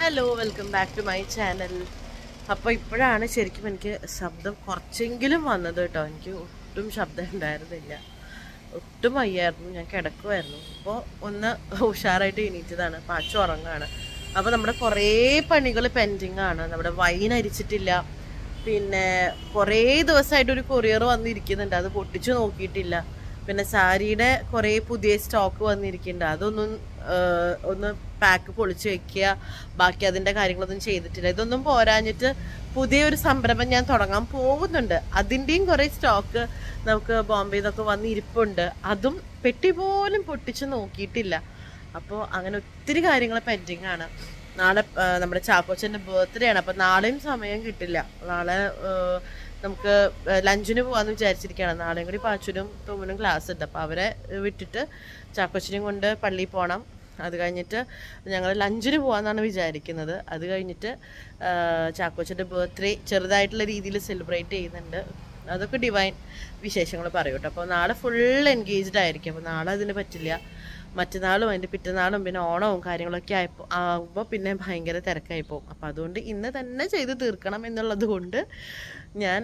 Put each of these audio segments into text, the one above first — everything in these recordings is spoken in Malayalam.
Hello welcome back to my channel അപ്പോൾ ഇപ്പോഴാണ് ശരിക്കും എനിക്ക് ശബ്ദം കുറച്ചെങ്കിലും വന്നത് കേട്ടോ എനിക്ക് ഒട്ടും ശബ്ദം ഉണ്ടായിരുന്നില്ല ഒട്ടും വയ്യായിരുന്നു ഞാൻ കിടക്കുമായിരുന്നു അപ്പോൾ ഒന്ന് ഉഷാറായിട്ട് എണീറ്റതാണ് പാച്ചു ഉറങ്ങാണ് അപ്പോൾ നമ്മുടെ കുറേ പണികൾ പെൻഡിങ് ആണ് നമ്മുടെ വൈൻ അരിച്ചിട്ടില്ല പിന്നെ കുറേ ദിവസമായിട്ട് ഒരു കൊറിയർ വന്നിരിക്കുന്നുണ്ട് അത് പൊട്ടിച്ചു നോക്കിയിട്ടില്ല പിന്നെ സാരിയുടെ കുറേ പുതിയ സ്റ്റോക്ക് വന്നിരിക്കുന്നുണ്ട് അതൊന്നും ആ, ഒന്ന് പാക്ക് പൊളിച്ച് വെക്കുക ബാക്കി അതിൻ്റെ കാര്യങ്ങളൊന്നും ചെയ്തിട്ടില്ല ഇതൊന്നും പോരാഞ്ഞിട്ട് പുതിയൊരു സംരംഭം ഞാൻ തുടങ്ങാൻ പോകുന്നുണ്ട് അതിൻ്റെയും കുറേ സ്റ്റോക്ക് നമുക്ക് ബോംബെയിൽ നിന്നൊക്കെ വന്ന് ഇരിപ്പുണ്ട് അതും പെട്ടി പോലും പൊട്ടിച്ച് നോക്കിയിട്ടില്ല അപ്പോൾ അങ്ങനെ ഒത്തിരി കാര്യങ്ങൾ പെൻഡിങ് ആണ് നാളെ ആ, നമ്മുടെ ചാക്കോച്ചൻ്റെ ബർത്ത്ഡേ ആണ് അപ്പം നാളെയും സമയം കിട്ടില്ല നാളെ ആ, നമുക്ക് ലഞ്ചിന് പോകാമെന്ന് വിചാരിച്ചിരിക്കുകയാണ് നാളെയും കൂടി പാച്ചുനും തോമനും ക്ലാസ് ഉണ്ട് അപ്പോൾ അവരെ വിട്ടിട്ട് ചാക്കോച്ചനെയും കൊണ്ട് പള്ളിയിൽ പോകണം അത് കഴിഞ്ഞിട്ട് ഞങ്ങൾ ലഞ്ചിന് പോകാമെന്നാണ് വിചാരിക്കുന്നത് അത് കഴിഞ്ഞിട്ട് ആ, ചാക്കോച്ചൻ്റെ ബർത്ത്ഡേ ചെറുതായിട്ടുള്ള രീതിയിൽ സെലിബ്രേറ്റ് ചെയ്യുന്നുണ്ട് അതൊക്കെ ഡിവൈൻ വിശേഷങ്ങൾ പറയും കേട്ടോ അപ്പോൾ നാളെ ഫുൾ എൻഗേജ്ഡ് ആയിരിക്കും അപ്പോൾ നാളെ അതിന് പറ്റില്ല മറ്റന്നാളും അതിൻ്റെ പിറ്റന്നാളും പിന്നെ ഓണവും കാര്യങ്ങളൊക്കെ ആയപ്പോൾ ആകുമ്പോൾ പിന്നെ ഭയങ്കര തിരക്കായി പോകും അപ്പോൾ അതുകൊണ്ട് ഇന്ന് തന്നെ ചെയ്ത് തീർക്കണം എന്നുള്ളത് കൊണ്ട് ഞാൻ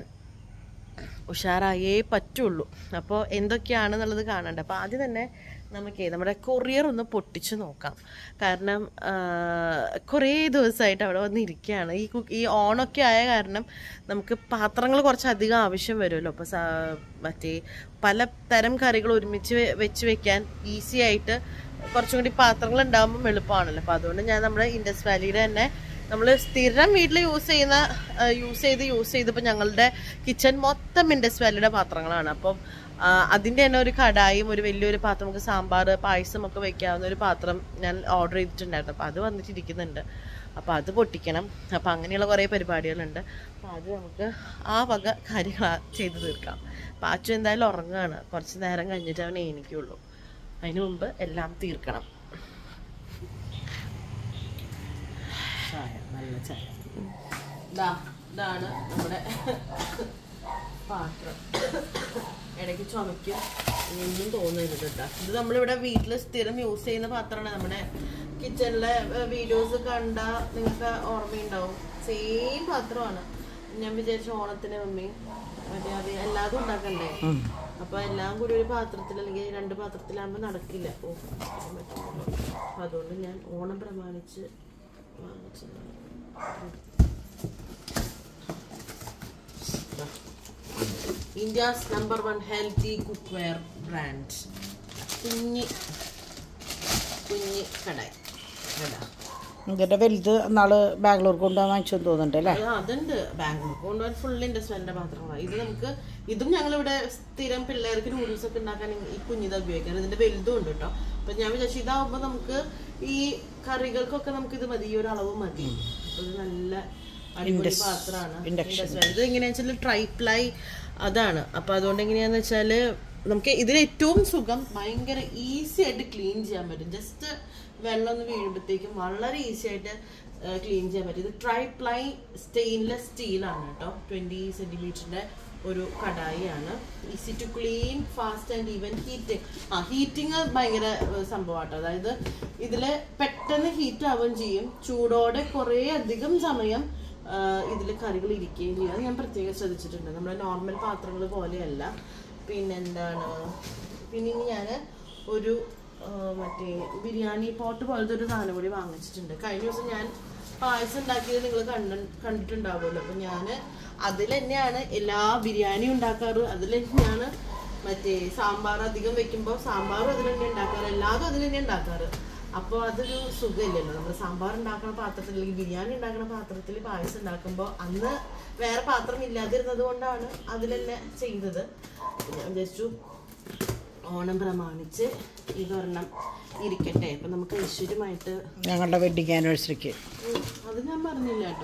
ഉഷാറായേ പറ്റുള്ളൂ അപ്പോൾ എന്തൊക്കെയാണെന്നുള്ളത് കാണണ്ട അപ്പോൾ ആദ്യം തന്നെ നമുക്ക് നമ്മുടെ കൊറിയർ ഒന്ന് പൊട്ടിച്ച് നോക്കാം കാരണം ആ, കുറേ ദിവസമായിട്ട് അവിടെ വന്നിരിക്കുകയാണ് ഈ കു- ഈ ഓണൊക്കെ ആയ കാരണം നമുക്ക് പാത്രങ്ങൾ കുറച്ചധികം ആവശ്യം വരുമല്ലോ അപ്പോൾ മറ്റേ പല തരം കറികൾ ഒരുമിച്ച് വെ- വെച്ച് വെക്കാൻ ഈസി ആയിട്ട് കുറച്ചും കൂടി പാത്രങ്ങൾ ഉണ്ടാകുമ്പോൾ എളുപ്പമാണല്ലോ അപ്പോൾ അതുകൊണ്ട് ഞാൻ നമ്മുടെ ഇൻഡസ് വാലിയുടെ തന്നെ നമ്മൾ സ്ഥിരം വീട്ടിൽ യൂസ് ചെയ്യുന്ന യൂസ് ചെയ്ത് യൂസ് ചെയ്തപ്പോൾ ഞങ്ങളുടെ കിച്ചൺ മൊത്തം ഇൻഡസ് വാലിയുടെ പാത്രങ്ങളാണ് അപ്പം ആ, അതിൻ്റെ തന്നെ ഒരു കടായും ഒരു വലിയൊരു പാത്രം നമുക്ക് സാമ്പാർ പായസം ഒക്കെ വെക്കാവുന്ന ഒരു പാത്രം ഞാൻ ഓർഡർ ചെയ്തിട്ടുണ്ടായിരുന്നു അപ്പോൾ അത് വന്നിട്ടിരിക്കുന്നുണ്ട് അപ്പോൾ അത് പൊട്ടിക്കണം അപ്പോൾ അങ്ങനെയുള്ള കുറേ പരിപാടികളുണ്ട് അപ്പോൾ അത് നമുക്ക് ആ വക കാര്യങ്ങൾ ചെയ്ത് തീർക്കാം അപ്പോൾ അച്ചു എന്തായാലും ഉറങ്ങുകയാണ് കുറച്ച് നേരം കഴിഞ്ഞിട്ട് അവൻ എണീക്കുള്ളൂ അതിന് മുമ്പ് എല്ലാം തീർക്കണം ചായ നല്ല ചായ ദാ ഇതാണ് നമ്മുടെ പാത്രം ഇടയ്ക്ക് ചുമയ്ക്കും ഒന്നും തോന്നരുത് കേട്ടോ ഇത് നമ്മളിവിടെ വീട്ടിൽ സ്ഥിരം യൂസ് ചെയ്യുന്ന പാത്രമാണ് നമ്മുടെ കിച്ചണിലെ വീഡിയോസ് കണ്ട നിങ്ങൾക്ക് ഓർമ്മയുണ്ടാവും സെയിം പാത്രമാണ് ഞാൻ വിചാരിച്ചു ഓണത്തിന് മമ്മി മറ്റേ അത് എല്ലാതും ഉണ്ടാക്കണ്ടേ അപ്പൊ എല്ലാം കൂടി ഒരു പാത്രത്തിൽ അല്ലെങ്കിൽ രണ്ട് പാത്രത്തിലാകുമ്പോൾ നടക്കില്ല ഓ അത് പറ്റില്ല. അപ്പൊ അതുകൊണ്ട് ഞാൻ ഓണം പ്രമാണിച്ച് വാങ്ങിച്ചതാണ് India's number one healthy cookware brand കുഞ്ഞി കുഞ്ഞി കടായി കടാ ഇതിന്റെ വലുത് നാള് ബാംഗ്ലൂർ കൊണ്ടുപോകാൻ വാങ്ങിച്ചെന്ന് തോന്നുന്നുണ്ട് അല്ലേ ആ, അതുണ്ട് ബാംഗ്ലൂർ കൊണ്ടുപോകാൻ ഫുൾ ഇൻഡസ്ട്രിയലിന്റെ പാത്രങ്ങളാണ് ഇത് നമുക്ക് ഇതും ഞങ്ങളിവിടെ സ്ഥിരം പിള്ളേർക്ക് നൂഡിൽസ് ഒക്കെ ഉണ്ടാക്കാൻ ഈ കുഞ്ഞിത് ഉപയോഗിക്കാൻ ഇതിന്റെ വലുതും ഉണ്ട് കേട്ടോ അപ്പൊ ഞാൻ വിചാരിച്ചു ഇതാവുമ്പോ നമുക്ക് ഈ കറികൾക്കൊക്കെ നമുക്ക് ഇത് മതി ഈ ഒരു അളവ് മതി അപ്പൊ ഇത് നല്ല അടിപൊളി പാത്രമാണ് ഇത് എങ്ങനെയാന്ന് വെച്ചാൽ ട്രൈപ്ലൈ അതാണ് അപ്പൊ അതുകൊണ്ട് എങ്ങനെയാന്ന് വെച്ചാല് നമുക്ക് ഇതിന് ഏറ്റവും സുഖം ഭയങ്കര ഈസി ആയിട്ട് ക്ലീൻ ചെയ്യാൻ പറ്റും ജസ്റ്റ് വെള്ളം ഒന്ന് വീഴുമ്പോഴത്തേക്കും വളരെ ഈസി ആയിട്ട് ക്ലീൻ ചെയ്യാൻ പറ്റും ഇത് ട്രൈപ്ലൈ സ്റ്റെയിൻലെസ് സ്റ്റീലാണ് കേട്ടോ ട്വൻറ്റി സെൻറ്റിമീറ്ററിൻ്റെ ഒരു കടായിയാണ് easy to clean fast and even heating ആ ഹീറ്റിംഗ് ഭയങ്കര സംഭവമാട്ടോ അതായത് ഇതിൽ പെട്ടെന്ന് ഹീറ്റ് ആവുകയും ചെയ്യും ചൂടോടെ കുറേ അധികം സമയം ഇതിൽ കറികൾ ഇരിക്കുകയും ചെയ്യും അത് ഞാൻ പ്രത്യേകം ശ്രദ്ധിച്ചിട്ടുണ്ട് നമ്മുടെ നോർമൽ പാത്രങ്ങൾ പോലെയല്ല പിന്നെന്താണ് പിന്നെ ഇനി ഞാൻ ഒരു ആ, മറ്റേ ബിരിയാണി പോട്ട് പോലത്തെ ഒരു സാധനം കൂടി വാങ്ങിച്ചിട്ടുണ്ട് കഴിഞ്ഞ ദിവസം ഞാൻ പായസം ഉണ്ടാക്കിയത് നിങ്ങൾ കണ്ട കണ്ടിട്ടുണ്ടാവുമല്ലോ അപ്പം ഞാൻ അതിൽ തന്നെയാണ് എല്ലാ ബിരിയാണിയും ഉണ്ടാക്കാറ് അതിൽ തന്നെയാണ് മറ്റേ സാമ്പാർ അധികം വെക്കുമ്പോൾ സാമ്പാറും അതിൽ തന്നെ ഉണ്ടാക്കാറ് എല്ലാതും അതിൽ തന്നെ ഉണ്ടാക്കാറ് അപ്പോൾ അതൊരു സുഖമില്ലല്ലോ നമ്മൾ സാമ്പാർ ഉണ്ടാക്കുന്ന പാത്രത്തിൽ അല്ലെങ്കിൽ ബിരിയാണി ഉണ്ടാക്കുന്ന പാത്രത്തിൽ പായസം ഉണ്ടാക്കുമ്പോൾ അന്ന് വേറെ പാത്രം ഇല്ലാതിരുന്നത് കൊണ്ടാണ് അതിൽ തന്നെ ചെയ്തത് അപ്പോൾ ഞാൻ വിചാരിച്ചു ഓണം പ്രമാണിച്ച് ഇതൊരെണ്ണം ഇരിക്കട്ടെ അപ്പം നമുക്ക് ഐശ്വര്യമായിട്ട് ഞങ്ങളുടെ വെഡിങ് ആനിവേഴ്സറിക്ക് ഉം, അത് ഞാൻ പറഞ്ഞില്ല കേട്ടോ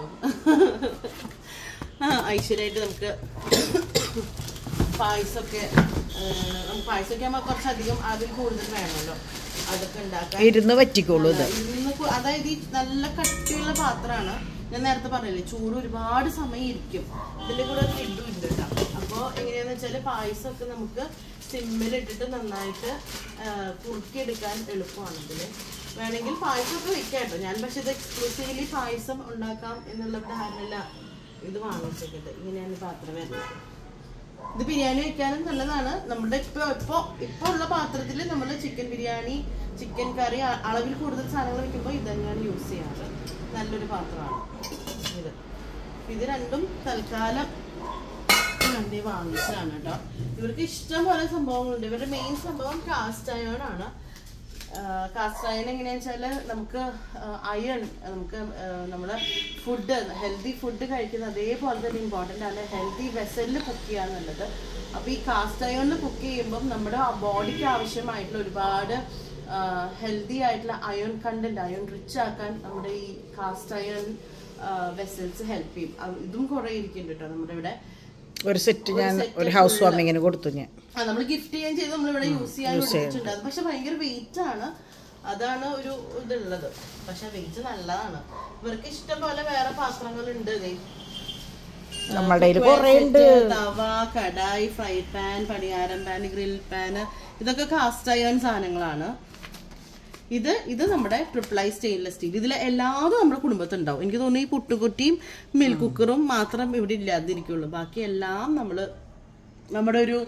ആ ഐശ്വര്യമായിട്ട് നമുക്ക് പായസമൊക്കെ ഏഹ്, നമുക്ക് പായസമൊക്കെ ആകുമ്പോൾ കുറച്ചധികം അതിൽ കൂടുതൽ വേണമല്ലോ അതൊക്കെ ഉണ്ടാക്കാൻ ഇരുന്ന് പറ്റിക്കോളൂ ഇത് ഇന്ന് കു- അതായത് ഈ നല്ല കട്ടിയുള്ള പാത്രമാണ് ഞാൻ നേരത്തെ പറഞ്ഞില്ലേ ചൂട് ഒരുപാട് സമയം ഇരിക്കും ഇതിന്റെ കൂടെ ഒരു ലിഡും ഉണ്ട് കേട്ടോ അപ്പോൾ എങ്ങനെയാന്ന് വെച്ചാൽ പായസമൊക്കെ നമുക്ക് സിമ്മിലിട്ടിട്ട് നന്നായിട്ട് ആ, കുറുക്കിയെടുക്കാൻ എളുപ്പമാണ് ഇതില് വേണമെങ്കിൽ പായസമൊക്കെ വെക്കാം കേട്ടോ ഞാൻ പക്ഷെ ഇത് എക്സ്ക്ലൂസീവ്ലി പായസം ഉണ്ടാക്കാം എന്നുള്ള ധാരണയില്ല ഇത് വാങ്ങിച്ചേക്കത് ഇങ്ങനെയാണ് ഈ പാത്രം വരുന്നത് ഇത് ബിരിയാണി വെക്കാനും നല്ലതാണ് നമ്മുടെ ഇപ്പൊ ഇപ്പൊ ഇപ്പൊ ഉള്ള പാത്രത്തിൽ നമ്മൾ ചിക്കൻ ബിരിയാണി ചിക്കൻ കറി അ- അളവിൽ കൂടുതൽ സാധനങ്ങൾ വെക്കുമ്പോൾ ഇത് തന്നെയാണ് യൂസ് ചെയ്യാറ് നല്ലൊരു പാത്രമാണ് ഇത് ഇത് രണ്ടും തൽക്കാലം വേണ്ടി വാങ്ങിച്ചതാണ് കേട്ടോ ഇവർക്ക് ഇഷ്ടം പോലെ സംഭവങ്ങളുണ്ട് ഇവരുടെ മെയിൻ സംഭവം കാസ്റ്റ് അയൺ ആണ് കാസ്റ്റ് അയൺ എങ്ങനെയാന്ന് വെച്ചാല് നമുക്ക് അയൺ നമുക്ക് നമ്മുടെ ഫുഡ് ഹെൽത്തി ഫുഡ് കഴിക്കുന്ന അതേപോലെ തന്നെ ഇമ്പോർട്ടൻ്റ് ആണ് ഹെൽത്തി വെസലിൽ കുക്ക് ചെയ്യാന്നുള്ളത് അപ്പോൾ ഈ കാസ്റ്റ് അയണിൽ കുക്ക് ചെയ്യുമ്പം നമ്മുടെ ബോഡിക്ക് ആവശ്യമായിട്ടുള്ള ഒരുപാട് ഹെൽത്തി ആയിട്ടുള്ള അയൺ കണ്ടന്റ് അയൺ റിച്ച് ആക്കാൻ നമ്മുടെ ഈ കാസ്റ്റ് അയൺ വെസൽസ് ഹെൽപ്പ് ചെയ്യും അത് ഇതും കുറേ ഇരിക്കുന്നുണ്ട് കേട്ടോ നമ്മുടെ ഇവിടെ ഒരു സെറ്റ് ഞാൻ ഒരു ഹൗസ് വാമിങ്ങിന് കൊടുത്തു ഞാൻ ആ നമ്മൾ ഗിഫ്റ്റ് ചെയ്യാൻ ചെയ്ത് നമ്മളിവിടെ യൂസ് ചെയ്യാൻ കൊടുത്തിട്ടുണ്ട് അത് പക്ഷെ ഭയങ്കര വെയിറ്റ് ആണ് അതാണ് ഒരു ഇതുള്ളത് പക്ഷെ വെയിറ്റ് നല്ലതാണ് ഇവർക്ക് ഇഷ്ടം പോലെ വേറെ പാത്രങ്ങളുണ്ട് ദേ. നമ്മളുടെ കയ്യിൽ Cookware കുറേ ഉണ്ട് set, തവ കടായി ഫ്രൈ പാൻ പണിയാരം പാൻ ഗ്രിൽ പാൻ ഇതൊക്കെ കാസ്റ്റ് അയൺ സാധനങ്ങളാണ് ഇത് ഇത് നമ്മുടെ ട്രിപ്പിൾ ഐ സ്റ്റെയിൻലെസ് സ്റ്റീൽ ഇതിൽ എല്ലാതും നമ്മുടെ കുടുംബത്തുണ്ടാവും എനിക്ക് തോന്നുന്നു ഈ പുട്ടുകുറ്റിയും മിൽ കുക്കറും മാത്രം ഇവിടെ ഇല്ലാതിരിക്കുള്ളൂ ബാക്കി എല്ലാം നമ്മൾ നമ്മുടെ ഒരു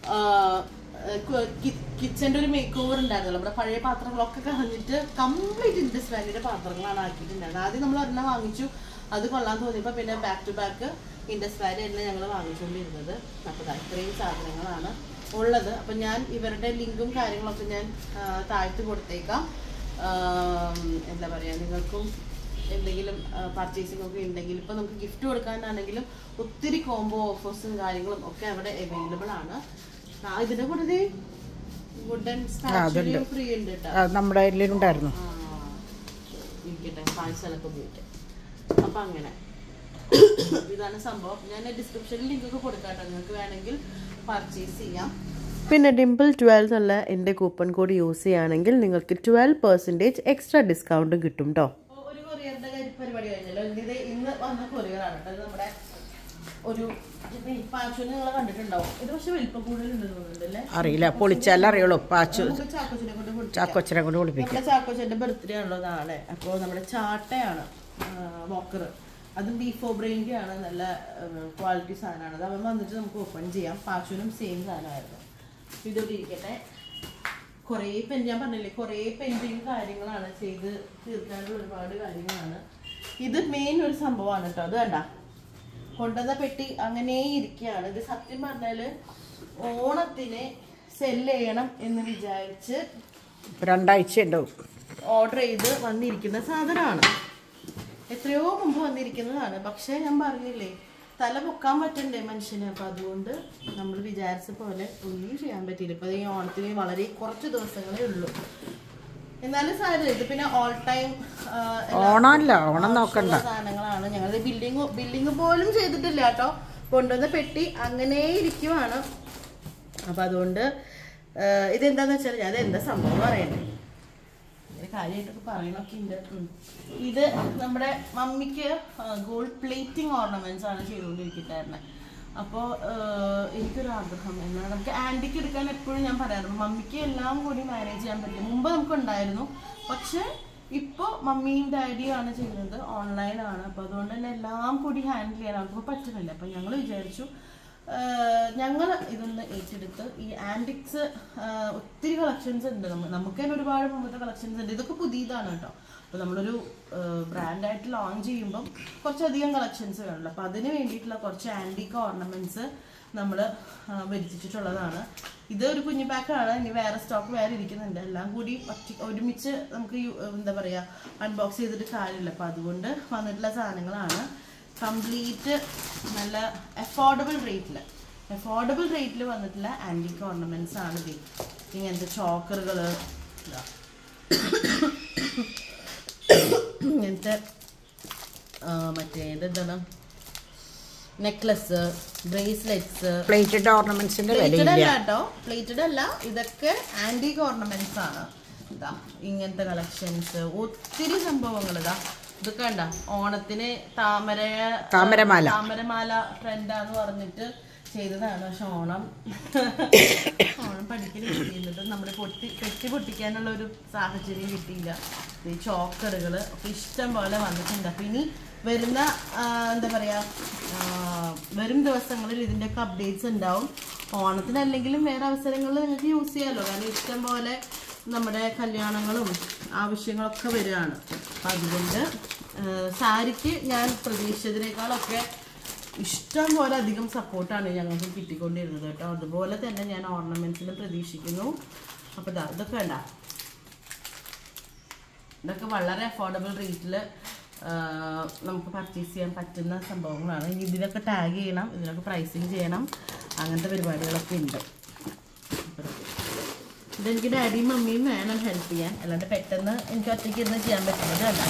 കിച്ചന്റെ ഒരു മേക്ക് ഓവർ ഉണ്ടായിരുന്നല്ലോ നമ്മുടെ പഴയ പാത്രങ്ങളൊക്കെ കളഞ്ഞിട്ട് കംപ്ലീറ്റ് ഇൻഡസ് വാലിയുടെ പാത്രങ്ങളാണ് ആക്കിയിട്ടുണ്ടായിരുന്നത് ആദ്യം നമ്മൾ ഒരെണ്ണം വാങ്ങിച്ചു അത് കൊള്ളാൻ തോന്നിയപ്പോൾ പിന്നെ back to back Indus valley തന്നെ ഞങ്ങൾ വാങ്ങിച്ചുകൊണ്ടിരുന്നത് അപ്പോൾ ദാ ഇത്രയും സാധനങ്ങളാണ് ഉള്ളത് അപ്പം ഞാൻ ഇവരുടെ ലിങ്കും കാര്യങ്ങളൊക്കെ ഞാൻ ആ, താഴ്ത്തി കൊടുത്തേക്കാം ആം, എന്താ പറയുക നിങ്ങൾക്കും എന്തെങ്കിലും പർച്ചേസിംഗ് ഒക്കെ ഉണ്ടെങ്കിൽ ഇപ്പൊ നമുക്ക് ഗിഫ്റ്റ് കൊടുക്കാനാണെങ്കിലും ഒത്തിരി കോംബോ ഓഫേഴ്സും കാര്യങ്ങളും ഒക്കെ അവിടെ അവൈലബിൾ ആണ് ആ, ഇതിന്റെ കൂടെ വുഡൻ സ്പാച്ചുലയും ഫ്രീ ഉണ്ട് കേട്ടോ ആ, നമ്മുടെ ഇതിലുണ്ടായിരുന്നു ആ, ഇരിക്കട്ടെ പാഴ്സലൊക്കെ ഉപയോഗിക്കാം അപ്പൊ അങ്ങനെ ഇതാണ് സംഭവം ഞാൻ ഡിസ്ക്രിപ്ഷനിൽ ലിങ്ക് ഒക്കെ കൊടുക്കാം കേട്ടോ നിങ്ങൾക്ക് വേണമെങ്കിൽ പർച്ചേസ് ചെയ്യാം പിന്നെ ഡിംപിൾ ട്വൽവ് എന്നുള്ള എൻ്റെ കൂപ്പൺ കോഡ് യൂസ് ചെയ്യുകയാണെങ്കിൽ നിങ്ങൾക്ക് ട്വൽവ് പെർസെൻറ്റേജ് എക്സ്ട്രാ ഡിസ്കൗണ്ടും കിട്ടും കേട്ടോ ഒരു കൊറിയറിന്റെ പരിപാടി കഴിഞ്ഞല്ലോ ഇത് ഇന്ന് വന്ന കൊറിയറാണ് കേട്ടോ ഇത് നമ്മുടെ ഒരു പാച്ചുവിനെ നിങ്ങൾ കണ്ടിട്ടുണ്ടാവും ഇത് പക്ഷെ വലിപ്പം കൂടുതലുണ്ടെന്ന് തോന്നുന്നുണ്ടല്ലേ അറിയില്ല പൊളിച്ചാലേ അറിയുള്ളൂ പാച്ചു നമുക്ക് ചാക്കോച്ചിനെ കൊണ്ട് കൊടുക്കാം. ചാക്കൊച്ചനെ കൊണ്ട് കുളിപ്പിക്കും നമ്മുടെ ചാക്കോച്ചന്റെ ബർത്ത്ഡേ ആണല്ലോ നാളെ അപ്പോൾ നമ്മുടെ ചാട്ടയാണ് വോക്കർ അതും ബീഫോ ബ്രെയിൻ്റെ ആണ് നല്ല ക്വാളിറ്റി സാധനമാണ് അത് അവൻ വന്നിട്ട് നമുക്ക് ഓപ്പൺ ചെയ്യാം പാച്ചുവിനും സെയിം സാധനമായിരുന്നു ഇതോടെ ഇരിക്കട്ടെ കുറേ പെൻ ഞാൻ പറഞ്ഞില്ലേ കുറേ പെൻഡിങ് കാര്യങ്ങളാണ് ചെയ്ത് തീർക്കാനുള്ള ഒരുപാട് കാര്യങ്ങളാണ് ഇത് മെയിൻ ഒരു സംഭവമാണ് കേട്ടോ അത് കണ്ട കൊണ്ടുവന്ന പെട്ടി അങ്ങനെ ഇരിക്കുകയാണ് ഇത് സത്യം പറഞ്ഞാല് ഓണത്തിന് സെല് ചെയ്യണം എന്ന് വിചാരിച്ച് രണ്ടാഴ്ച ഉണ്ടാവും ഓർഡർ ചെയ്ത് വന്നിരിക്കുന്ന സാധനമാണ് എത്രയോ മുമ്പ് വന്നിരിക്കുന്നതാണ് പക്ഷേ ഞാൻ പറഞ്ഞില്ലേ തല പൊക്കാൻ പറ്റണ്ടേ മനുഷ്യന് അപ്പം അതുകൊണ്ട് നമ്മൾ വിചാരിച്ച പോലെ ഒന്നും ചെയ്യാൻ പറ്റിയില്ല ഇപ്പം ഈ ഓണത്തിന് വളരെ കുറച്ച് ദിവസങ്ങളേ ഉള്ളൂ എന്നാലും സാരമില്ല ഇത് പിന്നെ ഓൾ ടൈം ഓണമല്ല ഓണം നോക്കണ്ട സാധനങ്ങളാണ് ഞങ്ങൾ ബില്ലിങ് ബില്ലിങ് പോലും ചെയ്തിട്ടില്ല കേട്ടോ കൊണ്ടുവന്ന പെട്ടി അങ്ങനെ ഇരിക്കുവാണ് അപ്പം അതുകൊണ്ട് ആ, ഇതെന്താന്ന് വെച്ചാൽ ഞാൻ എന്താ സംഭവം പറയണ്ടേ ഇങ്ങനെ കാര്യമായിട്ടൊക്കെ പറയണൊക്കെ ഉണ്ട് ഉം. ഇത് നമ്മുടെ മമ്മിക്ക് ഗോൾഡ് പ്ലേറ്റിംഗ് ഓർണമെന്റ്സ് ആണ് ചെയ്തുകൊണ്ടിരിക്കുന്നത് അപ്പോൾ എനിക്കൊരു ആഗ്രഹം എന്നാൽ നമുക്ക് ആൻറ്റിക്ക് എടുക്കാൻ എപ്പോഴും ഞാൻ പറയാറുണ്ട് മമ്മിക്ക് എല്ലാം കൂടി മാനേജ് ചെയ്യാൻ പറ്റും മുമ്പ് നമുക്ക് ഉണ്ടായിരുന്നു പക്ഷെ ഇപ്പോൾ മമ്മിയും ഡാഡിയും ആണ് ചെയ്യുന്നത് ഓൺലൈനാണ് അപ്പോൾ അതുകൊണ്ട് തന്നെ എല്ലാം കൂടി ഹാൻഡിൽ ചെയ്യാൻ അവർക്ക് പറ്റുന്നില്ല അപ്പോൾ ഞങ്ങൾ വിചാരിച്ചു ഞങ്ങൾ ഇതൊന്ന് ഏറ്റെടുത്ത് ഈ ആൻറ്റിക്സ് ഒത്തിരി കളക്ഷൻസ് ഉണ്ട് നമ്മ- നമുക്ക് തന്നെ ഒരുപാട് മുമ്പത്തെ കളക്ഷൻസ് ഉണ്ട് ഇതൊക്കെ പുതിയതാണ് കേട്ടോ അപ്പോൾ നമ്മളൊരു ബ്രാൻഡായിട്ട് ലോഞ്ച് ചെയ്യുമ്പം കുറച്ചധികം കളക്ഷൻസ് വേണമല്ലോ അപ്പോൾ അതിന് വേണ്ടിയിട്ടുള്ള കുറച്ച് ആൻറ്റിക് ഓർണമെൻറ്റ്സ് നമ്മൾ വരുത്തിച്ചിട്ടുള്ളതാണ് ഇത് ഒരു കുഞ്ഞു പാക്കാണ് ഇനി വേറെ സ്റ്റോക്ക് വേറെ ഇരിക്കുന്നുണ്ട് എല്ലാം കൂടി ഒറ്റ ഒരുമിച്ച് നമുക്ക് യു- എന്താ പറയുക അൺബോക്സ് ചെയ്തിട്ട് കാര്യമില്ല അപ്പോൾ അതുകൊണ്ട് വന്നിട്ടുള്ള സാധനങ്ങളാണ് കംപ്ലീറ്റ് നല്ല അഫോർഡബിൾ റേറ്റിൽ അഫോർഡബിൾ റേറ്റിൽ വന്നിട്ടുള്ള ആൻറ്റിക് ഓർണമെന്റ്സ് ആണ് ഇത് ഇങ്ങനത്തെ ചോക്കറുകൾ ഇങ്ങനത്തെ ആ, മറ്റേ ഇതെന്താണ് നെക്ലസ് ബ്രേസ്ലെറ്റ്സ് പ്ലേറ്റഡ് ഓർണമെന്റ്സിന്റെ പ്ലേറ്റഡ് വിലയില്ല അല്ല കേട്ടോ പ്ലേറ്റഡ് അല്ല ഇതൊക്കെ ആന്റിക് ഓർണമെന്റ്സ് ആണ് ഇതാ ഇങ്ങനത്തെ കളക്ഷൻസ് ഒത്തിരി സംഭവങ്ങൾ ഇതാ ഇതൊക്കെ കണ്ട ഓണത്തിന് താമര താമരമാല. താമരമാല ട്രെൻഡാന്ന് പറഞ്ഞിട്ട് ചെയ്തതാണ് പക്ഷെ ഓണം ഓണം പഠിക്കൽ കിട്ടിയിരുന്നത് നമ്മുടെ പൊട്ടി പെട്ടി പൊട്ടിക്കാനുള്ള ഒരു സാഹചര്യം കിട്ടിയില്ല ഈ ചോക്കറുകൾ ഒക്കെ ഇഷ്ടം പോലെ വന്നിട്ടുണ്ട് അപ്പം ഇനി വരുന്ന ആ, എന്താ പറയുക വരും ദിവസങ്ങളിൽ ഇതിൻ്റെയൊക്കെ അപ്ഡേറ്റ്സ് ഉണ്ടാവും ഓണത്തിനല്ലെങ്കിലും വേറെ അവസരങ്ങളിൽ നിങ്ങൾക്ക് യൂസ് ചെയ്യാമല്ലോ കാരണം ഇഷ്ടം പോലെ നമ്മുടെ കല്യാണങ്ങളും ആവശ്യങ്ങളൊക്കെ വരികയാണ് അപ്പം അതുകൊണ്ട് ആ, സാരിക്ക് ഞാൻ പ്രതീക്ഷിച്ചതിനേക്കാളൊക്കെ ഇഷ്ടം പോലെ അധികം സപ്പോർട്ടാണ് ഞങ്ങൾക്ക് കിട്ടിക്കൊണ്ടിരുന്നത് കേട്ടോ അതുപോലെ തന്നെ ഞാൻ ഓർണമെന്റ്സിലും പ്രതീക്ഷിക്കുന്നു അപ്പോൾ ഇതാ ഇതൊക്കെ വേണ്ട ഇതൊക്കെ വളരെ അഫോർഡബിൾ റേറ്റിൽ നമുക്ക് പർച്ചേസ് ചെയ്യാൻ പറ്റുന്ന സംഭവങ്ങളാണ് ഇനി ഇതിനൊക്കെ ടാഗ് ചെയ്യണം ഇതിനൊക്കെ പ്രൈസിങ് ചെയ്യണം അങ്ങനത്തെ പരിപാടികളൊക്കെ ഉണ്ട് ഇതെനിക്ക് ഡാഡിയും മമ്മിയും വേണം ഹെൽപ്പ് ചെയ്യാൻ അല്ലാണ്ട് പെട്ടെന്ന് എനിക്ക് ഒറ്റയ്ക്ക് ഇരുന്ന് ചെയ്യാൻ പറ്റുന്നത് അല്ല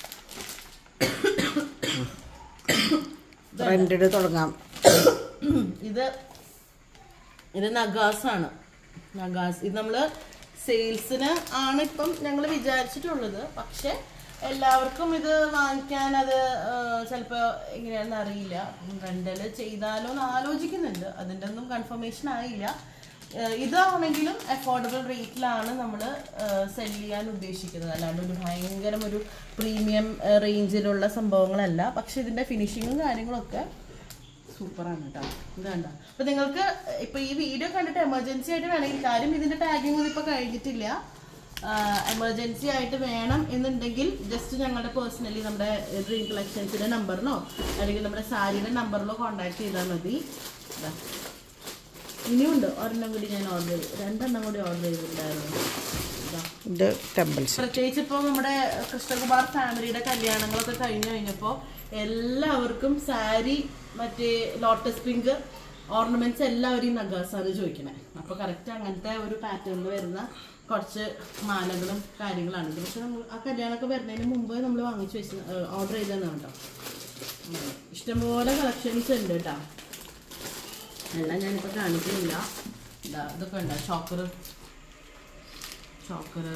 റെൻറ്റഡ് തുടങ്ങാം ഇത് ഇത് നഗാസാണ് നഗാസ് ഇത് നമ്മൾ സെയിൽസിന് ആണ് ഇപ്പം ഞങ്ങൾ വിചാരിച്ചിട്ടുള്ളത് പക്ഷെ എല്ലാവർക്കും ഇത് വാങ്ങിക്കാൻ അത് ചിലപ്പോൾ എങ്ങനെയാണെന്ന് അറിയില്ല റെൻ്റൽ ചെയ്താലോ എന്ന് ആലോചിക്കുന്നുണ്ട് അതിൻ്റെ ഒന്നും കൺഫർമേഷൻ ആയില്ല ഏഹ് ഇതാണെങ്കിലും അഫോർഡബിൾ റേറ്റിലാണ് നമ്മൾ സെല് ചെയ്യാൻ ഉദ്ദേശിക്കുന്നത് അല്ലാണ്ട് ഒരു ഭയങ്കരം ഒരു പ്രീമിയം റേഞ്ചിലുള്ള സംഭവങ്ങളല്ല പക്ഷെ ഇതിൻ്റെ ഫിനിഷിങ്ങും കാര്യങ്ങളൊക്കെ സൂപ്പറാണ് കേട്ടോ ഇത് കണ്ട അപ്പൊ നിങ്ങൾക്ക് ഇപ്പൊ ഈ വീഡിയോ കണ്ടിട്ട് എമർജൻസി ആയിട്ട് വേണമെങ്കിൽ കാര്യം ഇതിന്റെ ടാഗിംഗ് ഒന്നും ഇപ്പൊ കഴിഞ്ഞിട്ടില്ല എമർജൻസി ആയിട്ട് വേണം എന്നുണ്ടെങ്കിൽ ജസ്റ്റ് ഞങ്ങളുടെ പേഴ്സണലി നമ്മുടെ ഡ്രീം കളക്ഷൻസിന്റെ നമ്പറിലോ അല്ലെങ്കിൽ നമ്മുടെ സാരിയുടെ നമ്പറിലോ കോൺടാക്ട് ചെയ്താൽ മതി ദാ. ഇനിയുണ്ട് ഒരെണ്ണം കൂടി ഞാൻ ഓർഡർ ചെയ്തു രണ്ടെണ്ണം കൂടി ഓർഡർ ചെയ്തിട്ടുണ്ടായിരുന്നു ഇതാ ഇത് ടെമ്പിൾസ് പ്രത്യേകിച്ച് ഇപ്പോൾ നമ്മുടെ കൃഷ്ണകുമാർ ഫാമിലിയുടെ കല്യാണങ്ങളൊക്കെ കഴിഞ്ഞു കഴിഞ്ഞപ്പോൾ എല്ലാവർക്കും സാരി മറ്റേ ലോട്ടസ് പിങ്ക് ഓർണമെന്റ്സ് എല്ലാവരും നഗാസാണ് ചോദിക്കണേ അപ്പോൾ കറക്റ്റ് അങ്ങനത്തെ ഒരു പാറ്റേണിൽ വരുന്ന കുറച്ച് മാലകളും കാര്യങ്ങളാണ് ഇത് പക്ഷെ നമ്മൾ ആ കല്യാണമൊക്കെ വരുന്നതിന് മുമ്പ് നമ്മൾ വാങ്ങിച്ചു വെച്ച് ഓർഡർ ചെയ്തതാണ് കേട്ടോ ഉം. ഇഷ്ടംപോലെ കളക്ഷൻസ് ഉണ്ട് കേട്ടോ എല്ലാം ഞാനിപ്പോൾ കാണിക്കുന്നില്ല ഇതാ ഇതൊക്കെ ഉണ്ടോ ചോക്കറ് ചോക്കറ്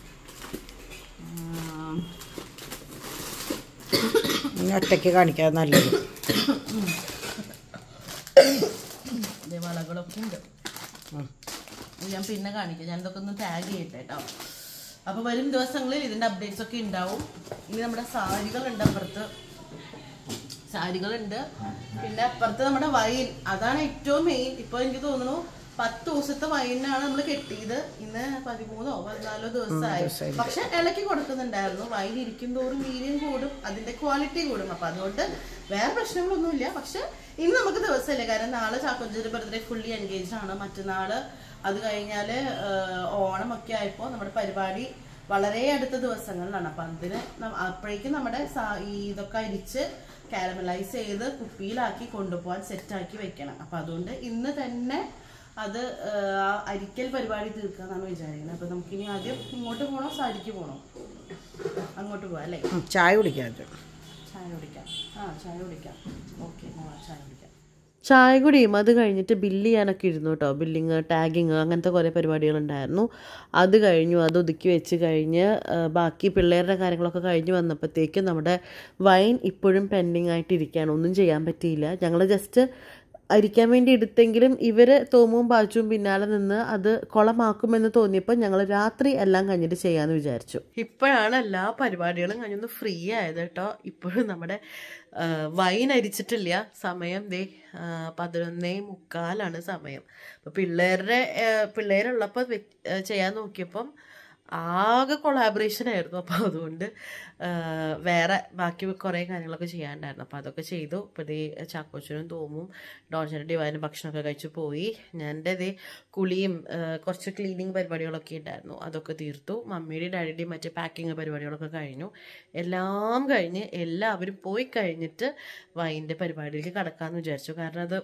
ഇനി ഒറ്റയ്ക്ക് കാണിക്കാൻ നല്ലത് ഇതേ വളകളൊക്കെ ഉണ്ട് ഉം. ഇത് ഞാൻ പിന്നെ കാണിക്കാം ഞാൻ ഇതൊക്കെ ഒന്ന് ടാഗ് ചെയ്യട്ടെ കേട്ടോ അപ്പോൾ വരും ദിവസങ്ങളിൽ ഇതിൻ്റെ അപ്ഡേറ്റ്സ് ഒക്കെ ഉണ്ടാവും ഇനി നമ്മുടെ സാരികളുണ്ട് അപ്പുറത്ത് സാരികളുണ്ട് പിന്നെ അപ്പുറത്ത് നമ്മുടെ വൈൻ അതാണ് ഏറ്റവും മെയിൻ ഇപ്പോൾ എനിക്ക് തോന്നുന്നു പത്ത് ദിവസത്തെ വൈനാണ് നമ്മൾ കെട്ടിയത് ഇന്ന് പതിമൂന്നോ പതിനാലോ ദിവസമായി പക്ഷെ ഇളക്കി കൊടുക്കുന്നുണ്ടായിരുന്നു വൈൻ ഇരിക്കും തോറും വീര്യം കൂടും അതിന്റെ ക്വാളിറ്റി കൂടും അപ്പൊ അതുകൊണ്ട് വേറെ പ്രശ്നങ്ങളൊന്നുമില്ല പക്ഷെ ഇന്ന് നമുക്ക് ദിവസമില്ല കാരണം നാളെ ചാക്കോഞ്ചേരി ബർത്ത്ഡേ ഫുള്ളി എൻഗേജ് ആണ് മറ്റന്നാള് അത് കഴിഞ്ഞാല് ആഹ്, ഓണമൊക്കെ ആയപ്പോൾ നമ്മുടെ പരിപാടി വളരെ അടുത്ത ദിവസങ്ങളിലാണ് അപ്പൊ അതിന് ന- അപ്പോഴേക്കും നമ്മുടെ സാ- ഈ ഇതൊക്കെ അരിച്ച് കാരമലൈസ് ചെയ്ത് കുപ്പിയിലാക്കി കൊണ്ടുപോകാൻ സെറ്റാക്കി വെക്കണം അപ്പൊ അതുകൊണ്ട് ഇന്ന് തന്നെ അത് ആ, അരിക്കൽ പരിപാടി തീർക്കാന്നാണ് വിചാരിക്കുന്നത് അപ്പൊ നമുക്കിനി ആദ്യം ഇങ്ങോട്ട് പോകണോ സാരിക്ക് പോകണോ അങ്ങോട്ട് പോവാം അല്ലേ ഉം, ചായ കുടിക്കാൻ ചായ കുടിക്കാം ആ ചായ കുടിക്കാം ഓക്കെ ചായ കുടിക്കാം ചായ കുടിയും അത് കഴിഞ്ഞിട്ട് ബില്ല് ചെയ്യാനൊക്കെ ഇരുന്നു കേട്ടോ ബില്ലിങ് ടാഗിങ് അങ്ങനത്തെ കുറേ പരിപാടികളുണ്ടായിരുന്നു അത് കഴിഞ്ഞു അത് ഒതുക്കി വെച്ച് കഴിഞ്ഞ് ആ, ബാക്കി പിള്ളേരുടെ കാര്യങ്ങളൊക്കെ കഴിഞ്ഞ് വന്നപ്പോഴത്തേക്കും നമ്മുടെ വൈൻ ഇപ്പോഴും പെൻഡിങ് ആയിട്ട് ഇരിക്കുകയാണ് ഒന്നും ചെയ്യാൻ പറ്റിയില്ല ഞങ്ങൾ ജസ്റ്റ് അരിക്കാൻ വേണ്ടി എടുത്തെങ്കിലും ഇവർ തോമും പാച്ചും പിന്നാലെ നിന്ന് അത് കുളമാക്കുമെന്ന് തോന്നിയപ്പോൾ ഞങ്ങൾ രാത്രി എല്ലാം കഴിഞ്ഞിട്ട് ചെയ്യാമെന്ന് വിചാരിച്ചു ഇപ്പോഴാണ് എല്ലാ പരിപാടികളും കഴിഞ്ഞൊന്ന് ഫ്രീ ആയത് കേട്ടോ ഇപ്പോഴും നമ്മുടെ ആ, വൈൻ അരിച്ചിട്ടില്ല സമയം ദേ ആ, പതിനൊന്നേ മുക്കാലാണ് സമയം അപ്പോൾ പിള്ളേരുടെ ആ, പിള്ളേരുള്ളപ്പോൾ വെ- ആ, ചെയ്യാൻ നോക്കിയപ്പം ആകെ കൊളാബറേഷൻ ആയിരുന്നു അപ്പോൾ അതുകൊണ്ട് ആ, വേറെ ബാക്കി കുറേ കാര്യങ്ങളൊക്കെ ചെയ്യാനുണ്ടായിരുന്നു അപ്പോൾ അതൊക്കെ ചെയ്തു ഇപ്പോൾ ഇതേ ചാക്കോച്ചനും തോമും ഡോൺചനും ഡിവൈനും ഭക്ഷണമൊക്കെ കഴിച്ച് പോയി ഞാൻ എൻ്റെ ഇതേ കുളിയും ആ, കുറച്ച് ക്ലീനിങ് പരിപാടികളൊക്കെ ഉണ്ടായിരുന്നു അതൊക്കെ തീർത്തു മമ്മിയുടെയും ഡാഡിയുടെയും മറ്റേ പാക്കിങ് പരിപാടികളൊക്കെ കഴിഞ്ഞു എല്ലാം കഴിഞ്ഞ് എല്ലാവരും പോയി കഴിഞ്ഞിട്ട് വൈൻ്റെ പരിപാടിയിലേക്ക് കടക്കാമെന്ന് വിചാരിച്ചു കാരണം അത്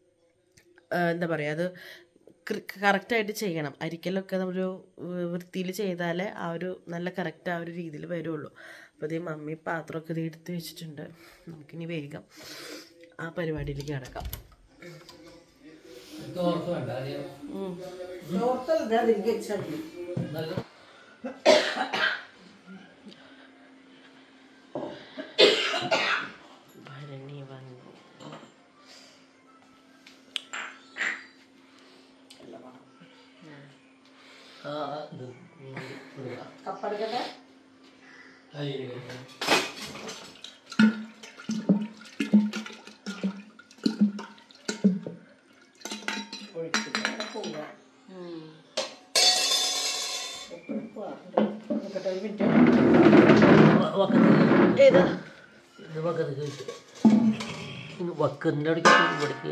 ആ, എന്താ പറയുക അത് കറക്റ്റായിട്ട് ചെയ്യണം അരിക്കലൊക്കെ നമ്മളൊരു വൃത്തിയിൽ ചെയ്താലേ ആ ഒരു നല്ല കറക്റ്റ് ആ ഒരു രീതിയിൽ വരുള്ളൂ അപ്പോൾ ഇതേ മമ്മി പാത്രമൊക്കെ ഇത് എടുത്ത് വെച്ചിട്ടുണ്ട് നമുക്കിനി വേഗം ആ പരിപാടിയിലേക്ക് കിടക്കാം ഭരണി വന്നു കപ്പടിക്കട്ടെ ഒഴിച്ചിട്ട് പോവുക എപ്പോഴും പോവാറുണ്ട് നിൽക്കട്ടെ ഒരു മിനിറ്റ് ഏതാ വക്കറിൻ്റെ അവിടേക്ക് ഇവിടേക്ക്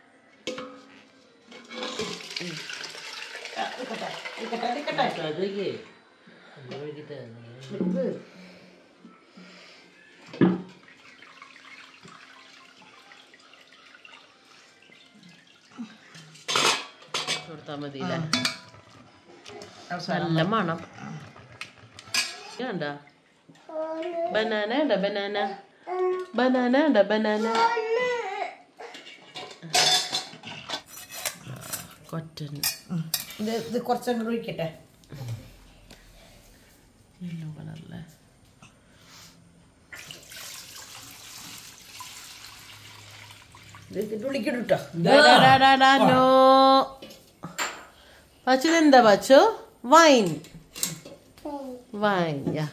നിൽക്കട്ടെ നിൽക്കട്ടെ നിൽക്കട്ടെ അതൊക്കെ അങ്ങനെ ഒഴിക്കട്ടെ നിൽക്ക് കൊടുത്താ മതിയില്ലേ നല്ല മണം കണ്ട ബനാന ഉണ്ട ബനാന ബനാന ഉണ്ട ബനാന കൊറ്റൻ ഇത് ഇത് കുറച്ചങ്ങോട്ട് ഒഴിക്കട്ടെ യെല്ലോ കളറല്ലേ ഇത് ഇതിൻ്റെ ഉള്ളിക്കിടും കേട്ടോ നോ പച്ചു എന്താ പച്ചു വൈൻ വൈൻ യാ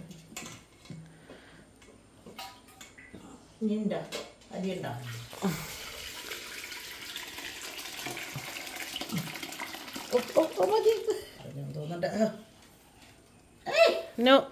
ഇനി ഉണ്ടോ അരി ഉണ്ടോ ഓ, ഓ, ഓ, മതി ഞാൻ തോന്നണ്ട ആ. നോ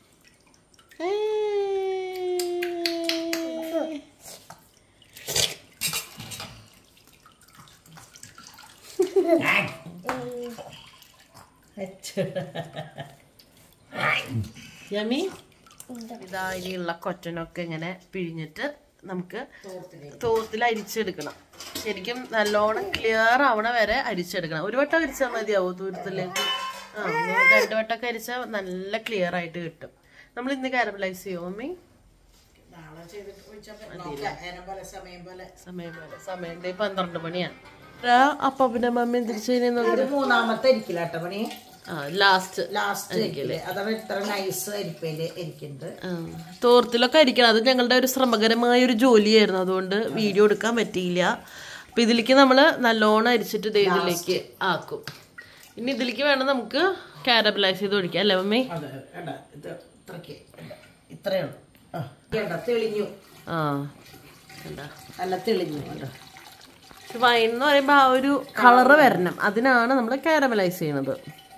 യമി ഇതാ ഇനിയുള്ള കൊറ്റനൊക്കെ ഇങ്ങനെ പിഴിഞ്ഞിട്ട് നമുക്ക് തോത്തിൽ അരിച്ചെടുക്കണം ശരിക്കും നല്ലോണം ക്ലിയർ ആവണ വരെ അരിച്ചെടുക്കണം ഒരു വട്ടം അരിച്ചാൽ മതിയാവോ തൂരത്തിലേക്ക് ആ രണ്ട് വട്ടമൊക്കെ അരിച്ചാൽ നല്ല ക്ലിയർ ആയിട്ട് കിട്ടും നമ്മൾ ഇന്ന് കാരമലൈസ് ചെയ്യോ മമ്മി നാളെ ചെയ്തിട്ട് ഒഴിച്ചാൽ നോക്കാം നേരം പോലെ സമയം പോലെ സമയം പോലെ സമയം ദേ പന്ത്രണ്ട് മണിയാണ് അപ്പൊ പിന്നെ മമ്മി എന്തിരിച്ചു ഇത് മൂന്നാമത്തെ അരിക്കില്ലാട്ടോ പണി ആ ലാസ്റ്റ് ലാസ്റ്റ് അരിക്കില്ലേ അതാണ് ഇത്ര നൈസ് അരിപ്പയില് അരിക്കുന്നത് തോർത്തിലൊക്കെ അരിക്കണം അത് ഞങ്ങളുടെ ഒരു ശ്രമകരമായ ഒരു ജോലിയായിരുന്നു അതുകൊണ്ട് വീഡിയോ എടുക്കാൻ പറ്റിയില്ല അപ്പൊ ഇതിലേക്ക് നമ്മൾ നല്ലോണം അരിച്ചിട്ട് ദേ ഇതിലേക്ക് ആക്കും ഇനി ഇതിലേക്ക് വേണം നമുക്ക് കാരബലൈസ് ചെയ്ത് ഒഴിക്കാം അല്ലേ മമ്മി അതെ വേണ്ട ഇത് ഇത്രയ്ക്ക് വേണ്ട. ഇത്രയേ ഉള്ളൂ ആ വേണ്ട തെളിഞ്ഞു ആ എന്താ നല്ല തെളിഞ്ഞു വേണ്ട വൈൻ എന്ന് പറയുമ്പോൾ ആ ഒരു കളറ് വരണം അതിനാണ് നമ്മൾ കാരമലൈസ് ചെയ്യണത്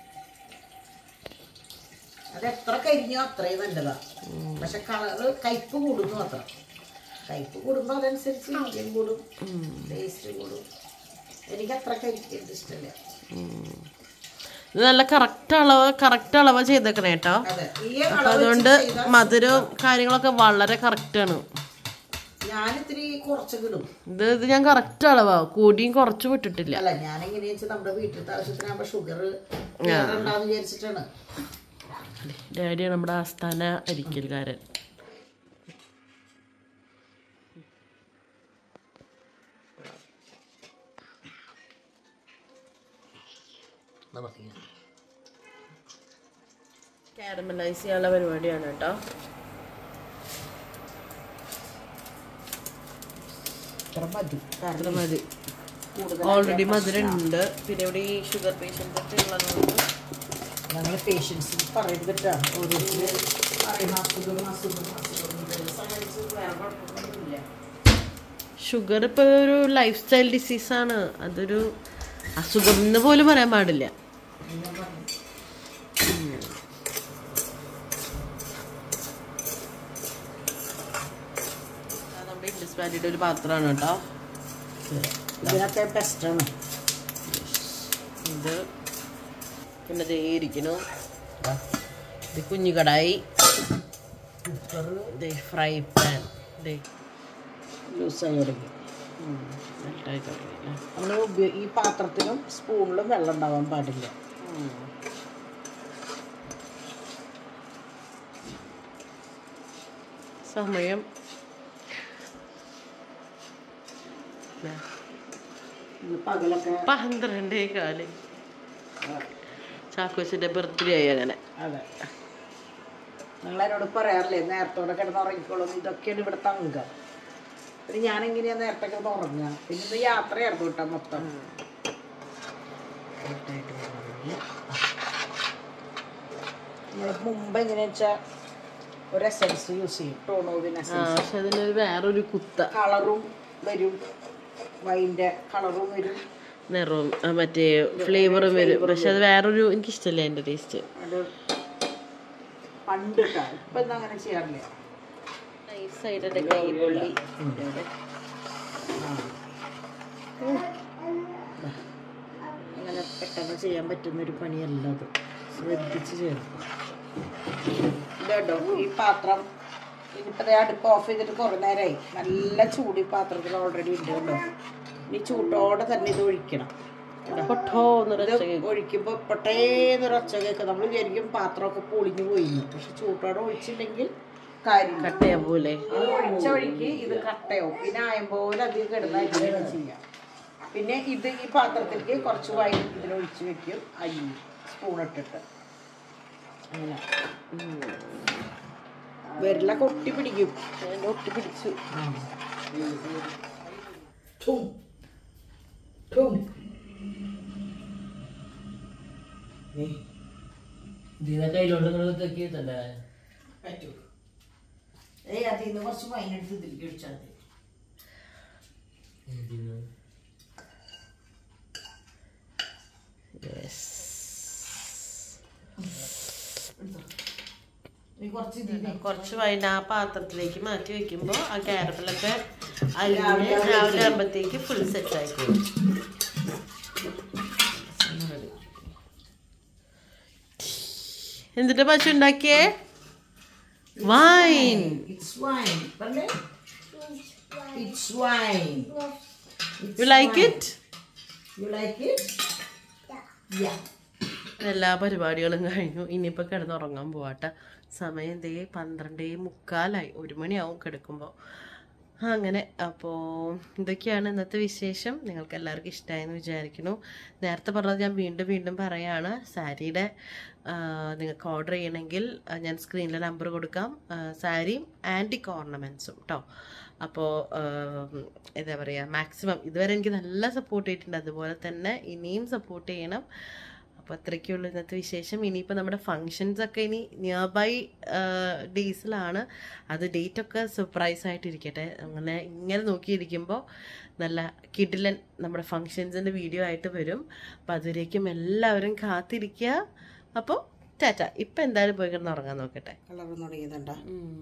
അത് എത്ര കരിഞ്ഞോ അത്രയും നല്ലതാ പക്ഷെ കളറ് കയ്പ് കൂടുന്നു അത്ര കയ്പ് കൂടുമ്പോ അതനുസരിച്ച് മീഡിയം കൂടും ടേസ്റ്റ് കൂടും എനിക്ക് അത്ര കരിക്കുന്നത് ഇഷ്ടമില്ല ഇത് നല്ല കറക്റ്റ് അളവ് കറക്റ്റ് അളവ് ചെയ്തേക്കണേ കേട്ടോ അതെ ഈ അപ്പൊ അളവ് അതുകൊണ്ട് വെച്ച് ചെയ്താ മധുരവും കാര്യങ്ങളൊക്കെ വളരെ കറക്റ്റ് ആണ് ഞാനിത്തിരി കുറച്ചൊക്കെ ഇടും ഇത് ഇത് ഞാൻ കറക്റ്റ് അളവാ കൂടിയും കുറച്ചും വിട്ടിട്ടില്ല അല്ല ഞാൻ എങ്ങനെയാ വെച്ചാൽ നമ്മുടെ വീട്ടിലത്തെ ആവശ്യത്തിനാകുമ്പോ ഷുഗർ ഉണ്ടാന്ന് വിചാരിച്ചിട്ടാണ് ഡാഡിയാണ് നമ്മുടെ ആസ്ഥാന അരിക്കൽക്കാരൻ നമുക്ക് കാരമലൈസ് ചെയ്യാനുള്ള പരിപാടിയാണ് കേട്ടോ ഇത്ര മതി അത്ര മതി കൂടുതൽ ഓൾറെഡി മധുരം ഉണ്ട് പിന്നെ ഇവിടെ ഈ ഷുഗർ പേഷ്യൻ്റ് ഒക്കെ ഉള്ളതുകൊണ്ട് ഞങ്ങൾ പേഷ്യൻസ് പറയുന്നിട്ടാണ് ഓരോരുത്തർ പറയുന്ന അസുഖം അസുഖം അസുഖം ഇതെല്ലാം സഹായിച്ച് വേറെ കുഴപ്പമൊന്നുമില്ല ഷുഗർ ഇപ്പോൾ ഒരു ലൈഫ് സ്റ്റൈൽ ഡിസീസാണ് അതൊരു അസുഖം എന്ന് പോലും പറയാൻ പാടില്ല ഞാൻ പറഞ്ഞു അത് നമ്മുടെ ഇൻഡസ് വാലിയുടെ ഒരു പാത്രമാണ് കേട്ടോ ഇതിനൊക്കെ ബെസ്റ്റാണ് ഇത് പിന്നെ ദേ ഇരിക്കുന്നു ഇത് കുഞ്ഞു കടായി ദേ ഫ്രൈ പാൻ ദേ ലൂസായി ഇറങ്ങി മെൽട്ടായി തുടങ്ങിയില്ലേ നമ്മൾ ഉപയോഗ ഈ പാത്രത്തിലും സ്പൂണിലും വെള്ളം ഉണ്ടാവാൻ പാടില്ല സമയം ദേ, ഇത് പകലൊക്കെ പന്ത്രണ്ടേ കാല് ചാക്കോച്ചിന്റെ ബർത്ത്ഡേ ആയി അങ്ങനെ അതെ നിങ്ങൾ എന്നോട് പറയാറില്ലേ നേരത്തോടെ കിടന്ന് ഉറങ്ങിക്കോളും ഇതൊക്കെയാണ് ഇവിടുത്തെ അംഗം പിന്നെ ഞാൻ എങ്ങനെയാ നേരത്തെ കിടന്ന് ഉറങ്ങുക പിന്നെ ഇത് യാത്രയായിരുന്നു കേട്ടോ മൊത്തം കറക്റ്റായിട്ട് വരണമെങ്കിൽ നമ്മൾ മുമ്പ് എങ്ങനെയാ വെച്ചാൽ ഒരു എസൻസ് യൂസ് ചെയ്യും ടോണോവിൻ ആ എസൻസ് പക്ഷെ അതിനൊരു വേറൊരു കുത്ത കളറും വരും വൈൻ്റെ കളറും വരും നിറവും ആ, മറ്റേ ഫ്ലേവറും വരും പക്ഷെ അത് വേറൊരു എനിക്കിഷ്ടമല്ല അതിന്റെ ടേസ്റ്റ് അത് പണ്ട് കേട്ടോ ഇപ്പം ഒന്നും അങ്ങനെ ചെയ്യാറില്ല നൈസായിട്ട് എൻ്റെ കൈ പൊള്ളി അങ്ങനെ പെട്ടെന്ന് ചെയ്യാൻ പറ്റുന്ന ഒരു പണിയല്ല അത് ശ്രദ്ധിച്ച് ചെയ്യണം ഇതോ ഈ പാത്രം ഇനിയിപ്പോൾ ദേ അടുപ്പ് ഓഫ് ചെയ്തിട്ട് കുറേ നേരമായി നല്ല ചൂട് ഈ പാത്രത്തിൽ ഓൾറെഡി ഉണ്ട് കേട്ടോ ഇനി ചൂട്ടോടെ തന്നെ ഇത് ഒഴിക്കണം കേട്ടോ. പൊട്ടോ എന്നൊരു ഇത് ഒഴിക്കുമ്പോൾ പൊട്ടേന്നൊരു ഒച്ച കേൾക്കും നമ്മൾ വിചാരിക്കും പാത്രമൊക്കെ പൊളിഞ്ഞു പോയിന്ന് പക്ഷെ ചൂട്ടോടെ ഒഴിച്ചില്ലെങ്കിൽ കാര്യം കട്ടയാ പോലെ ഇത് ഒഴിച്ച വഴിക്ക് ഇത് കട്ടയാവും പിന്നെ ആയമ്പോലെ അധികം കിടന്നാൽ ഇതിനെ ചെയ്യാം പിന്നെ ഇത് ഈ പാത്രത്തിലേക്ക് കുറച്ച് വൈൻ ഇതിലൊഴിച്ച് വെക്കും അരി സ്പൂൺ ഇട്ടിട്ട് അങ്ങനെ വിരലൊക്കെ ഒട്ടി പിടിക്കും ഒട്ടി പിടിച്ചു ഠും. ഠും. ഇതിനെ കയ്യിലോട്ട് നിങ്ങൾ തെക്കിയിട്ടുണ്ടേ പറ്റൂ ഏയ് അതിൽ നിന്ന് കുറച്ച് വൈൻ എടുത്ത് ഇതിലേക്ക് ഒഴിച്ചാൽ മതി ഇതിന് നീ കുറച്ച് ഇതിനെ കുറച്ച് വൈൻ ആ പാത്രത്തിലേക്ക് മാറ്റി വെക്കുമ്പോൾ ആ ക്യാരമലൊക്കെ അരിഞ്ഞ് രാവിലെ ആകുമ്പോഴത്തേക്ക് ഫുൾ സെറ്റ് ആയിക്കോളും എന്നിട്ട് പശു ഉണ്ടാക്കിയേ വൈൻ ഇറ്റ്സ് വൈൻ പറഞ്ഞേ it's wine you like it you like it yeah എല്ലാ പരിപാടികളും കഴിഞ്ഞു ഇനിയിപ്പോൾ കിടന്നുറങ്ങാൻ പോവാട്ട സമയം ദേ പന്ത്രണ്ടേ മുക്കാലായി ഒരു മണിയാവും കിടക്കുമ്പോൾ അങ്ങനെ അപ്പോൾ ഇതൊക്കെയാണ് ഇന്നത്തെ വിശേഷം നിങ്ങൾക്ക് എല്ലാവർക്കും ഇഷ്ടമായെന്ന് വിചാരിക്കുന്നു നേരത്തെ പറഞ്ഞത് ഞാൻ വീണ്ടും വീണ്ടും പറയാണ് സാരിയുടെ ആ, നിങ്ങൾക്ക് ഓർഡർ ചെയ്യണമെങ്കിൽ ആ, ഞാൻ സ്ക്രീനിലെ നമ്പർ കൊടുക്കാം ആ, സാരിയും ആൻറ്റിക് ഓർണമെൻറ്റ്സും കേട്ടോ അപ്പോൾ എന്താ പറയുക മാക്സിമം ഇതുവരെ എനിക്ക് നല്ല സപ്പോർട്ട് ചെയ്തിട്ടുണ്ട് അതുപോലെ തന്നെ ഇനിയും സപ്പോർട്ട് ചെയ്യണം അപ്പോൾ അത്രയ്ക്കുള്ളൂ ഇന്നത്തെ വിശേഷം ഇനിയിപ്പോൾ നമ്മുടെ ഫങ്ഷൻസ് ഒക്കെ ഇനി നിയർ ബൈ ഡേയ്സിലാണ് അത് ഡേറ്റ് ഒക്കെ സർപ്രൈസ് ആയിട്ടിരിക്കട്ടെ അങ്ങനെ ഇങ്ങനെ നോക്കിയിരിക്കുമ്പോൾ നല്ല കിഡിലൻ നമ്മുടെ ഫങ്ഷൻസിൻ്റെ വീഡിയോ ആയിട്ട് വരും അപ്പോൾ അതുവരേക്കും എല്ലാവരും കാത്തിരിക്കുക അപ്പോൾ ടാറ്റ ഇപ്പം എന്തായാലും പോയി കിടന്ന് ഉറങ്ങാൻ നോക്കട്ടെ കളർ തുടങ്ങിയതുണ്ടോ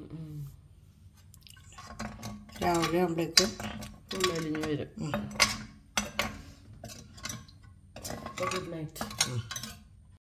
രാവിലെ ആകുമ്പോഴേക്കും ഉള്ളൊലിഞ്ഞ് വരും ഗുഡ് നൈറ്റ്